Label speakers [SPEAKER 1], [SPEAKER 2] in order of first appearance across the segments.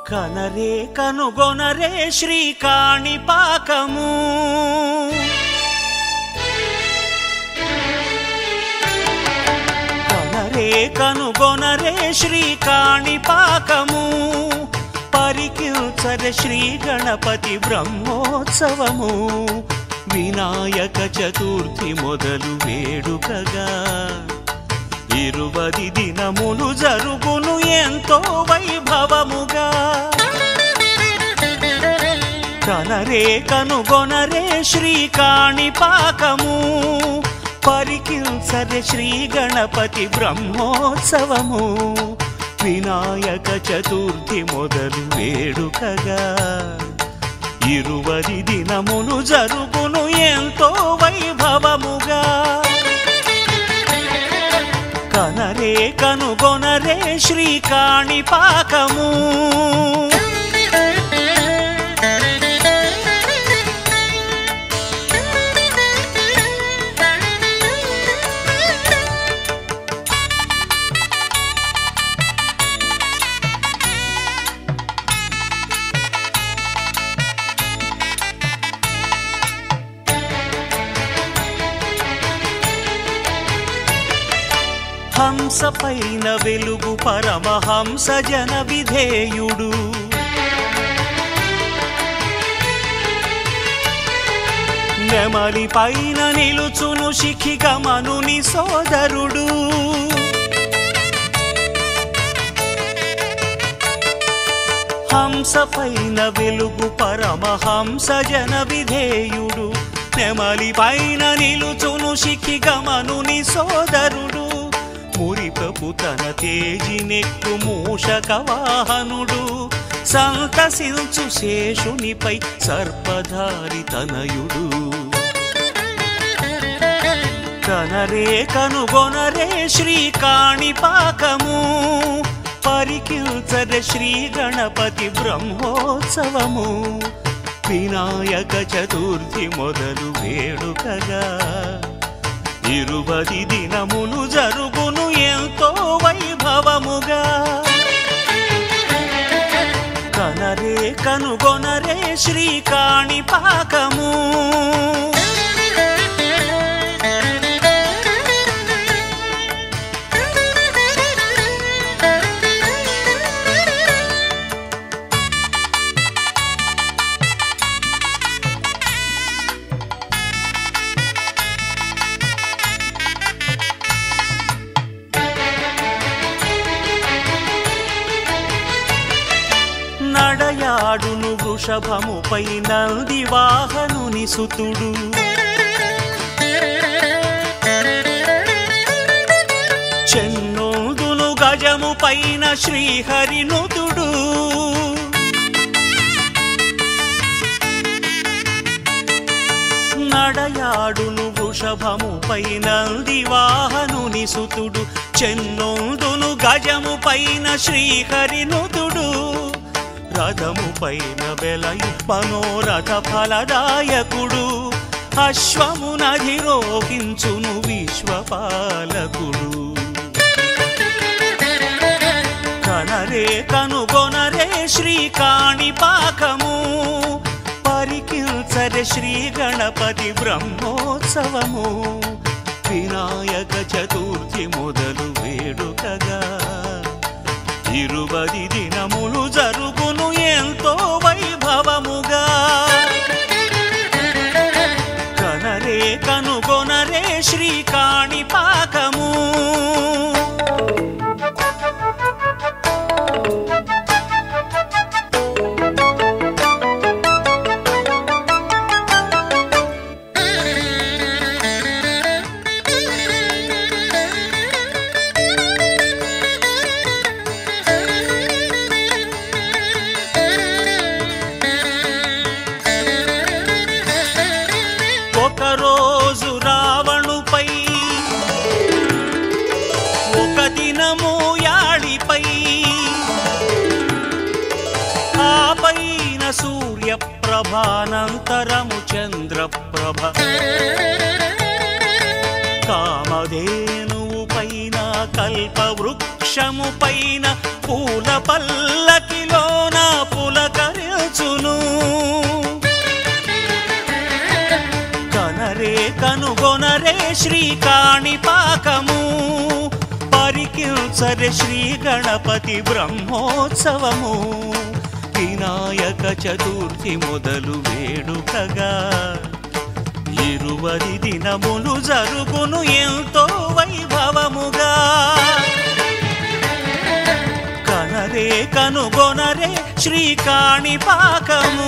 [SPEAKER 1] కనరే కనుగొనరే శ్రీకాణి పాకము కనరే కనుగొనరే శ్రీకాణి పాకము పరికిల్చర శ్రీ గణపతి బ్రహ్మోత్సవము వినాయక చతుర్థి మొదలు వేడుకగా ఇరువది దినములు జరుగును ఎంతో వైభవముగా కనరే కనుగొనరే శ్రీకాణి పాకము పరికిల్సరే శ్రీ గణపతి బ్రహ్మోత్సవము వినాయక చతుర్థి మొదలు వేడుకగా ఇరువది దినములు జరుగును ఎంతో వైభవముగా కనరే కనుగొనరే శ్రీకాణి పాకము హంస పైన వెలుగు పరమహంస జన విధేయుడు నెమలి పైన నిలుచును శిఖిగమనుని సోదరుడు హంస పైన వెలుగు పరమహంస జన విధేయుడు నెమలి పైన నిలుచును శిఖిగమనుని సోదరుడు మురిపపు తన తేజి నెక్కు మూషక వాహనుడు సంతసించు శేషునిపై సర్పధారి తనయుడు కనరే కనుగొనరే శ్రీకాణి పాకము పరికిల్చర శ్రీ గణపతి బ్రహ్మోత్సవము వినాయక చతుర్థి మొదలు వేడుకగా ఇరువది దినములు జరుగును ఎంతో వైభవముగా కనరే కనుగొనరే శ్రీకాణి పాకము నడయాడును వృషభముపై నంది వాహనుని సుతుడు చెన్నోదును గజము పైన శ్రీహరినుతుడు నడయాడును వృషభముపై నంది వాహనుని సుతుడు చెన్నోదును గజము పైన శ్రీహరినుతుడు రథము పైన వెలయు మనోరథ ఫలదాయకుడు అశ్వమునధిరోహించును విశ్వపాలకుడు కనరే కనుగొనరే శ్రీకాణి పాకము పరికిల్చరే శ్రీ గణపతి బ్రహ్మోత్సవము వినాయక చతుర్థి మొదలు వేడుకగా ఇరువది దినములు జరుగును ఎంతో వైభవముగా కనరే కనుగొనరే శ్రీకాణి పాకము ఒకరోజు రావణుపై ఒక దినము యాడిపై ఆ పైన సూర్యప్రభానంతరము చంద్రప్రభ కామధేనువు పైన కల్పవృక్షము పైన పూల పల్లకిలోన శ్రీకాణి పాకము పరికించరే శ్రీ గణపతి బ్రహ్మోత్సవము వినాయక చతుర్థి మొదలు వేడుకగా ఇరువది దినములు జరుగును ఎంతో వైభవముగా కనరే కనుగొనరే శ్రీకాణి పాకము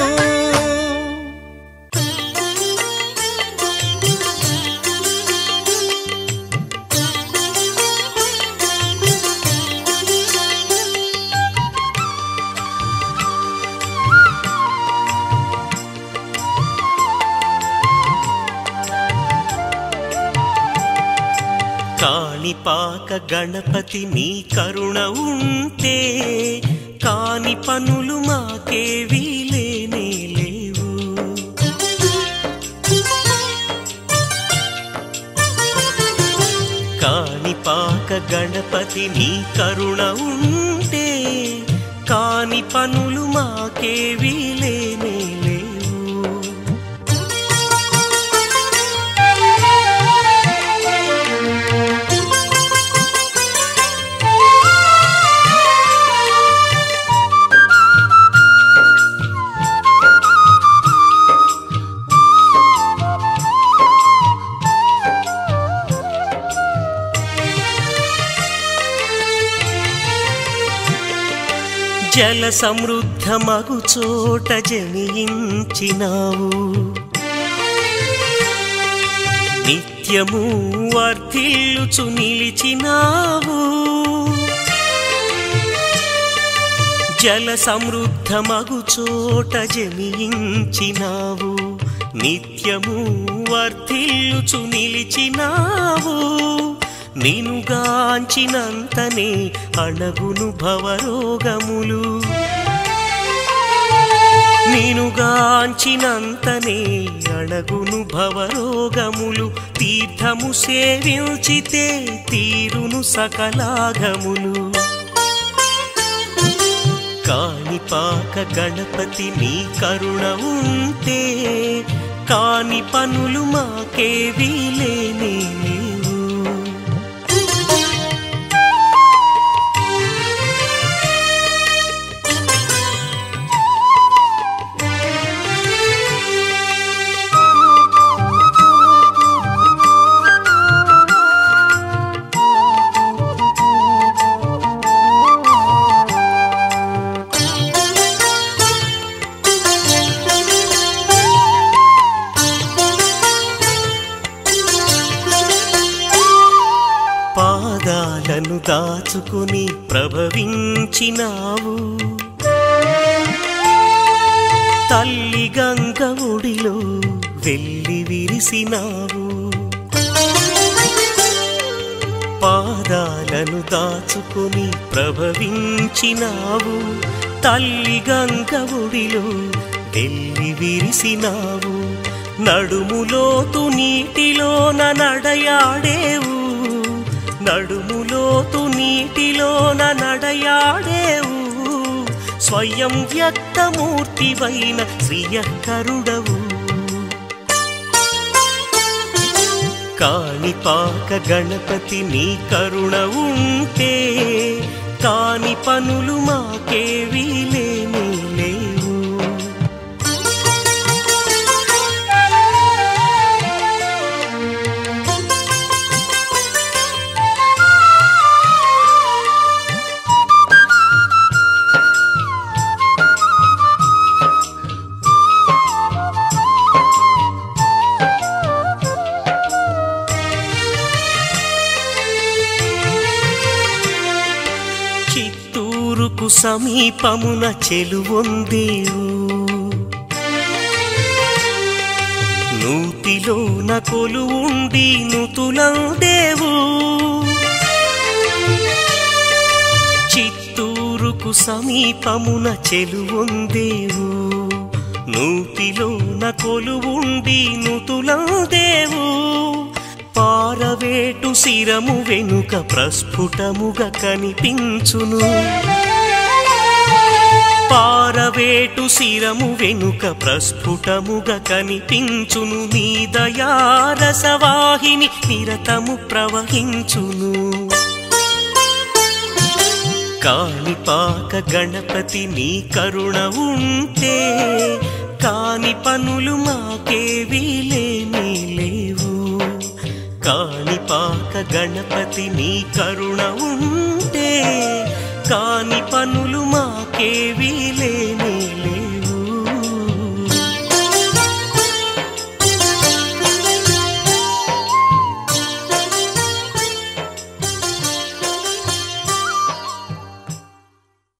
[SPEAKER 1] కాణిపాక గణపతి నీ కరుణ ఉంటే కాని పనులు మాకేవీ లేనే లేవు కాణిపాక గణపతి నీ కరుణ ఉంటే కాని పనులు మాకేవీ లేనే లేవు జల సమృద్ధమగు చోట జనించినావు నిత్యము వర్ధిల్లుచు నిలిచినావు జల సమృద్ధమగు చోట జనించినావు నిత్యము వర్ధిల్లుచు నిలిచినావు నినుగాంచినంతనే అణగును భవరోగములు నినుగాంచినంతనే అణగును భవరోగములు తీర్థము సేవించితే తీరును సకలాగములు కాణిపాక గణపతి నీ కరుణ ఉంటే కాని పనులు మాకేవీ లేనే లేవు పాదాలను దాచుకుని ప్రభవించినావు తల్లి గంగ ఒడిలో వెళ్ళి విరిసినావు పాదాలను దాచుకుని ప్రభవించినావు తల్లి గంగ ఒడిలో వెళ్ళి విరిసినావు నడుములోతు నీటిలోన నడయాడేవు నడుములోతు నీటిలోన నడయాడేవు స్వయం వ్యక్తమూర్తివైన శ్రీయకరుడవు కాణిపాక గణపతి నీ కరుణ ఉంటే కాని పనులు మాకేవీ లేనే లేవు చిత్తూరుకు సమీపమున చెలువొందేవు నూతిలోన కొలువుండి నుతులందేవు చిత్తూరుకు సమీపమున చెలువొందేవు నూతిలోన కొలువుండి నుతులందేవు పారవేటు శిరము వెనుక ప్రస్ఫుటముగా కనిపించును పార పాలవేటు శిరము వెనుక ప్రస్ఫుటముగా కనిపించును నీ దయారసవాహిని నిరతము ప్రవహించును కాణిపాక గణపతి నీ కరుణ ఉంటే కాని పనులు మాకేవీ లేని లేవు కాణిపాక గణపతి నీ కరుణ ఉంటే కాని పనులు మాకేవీ లేని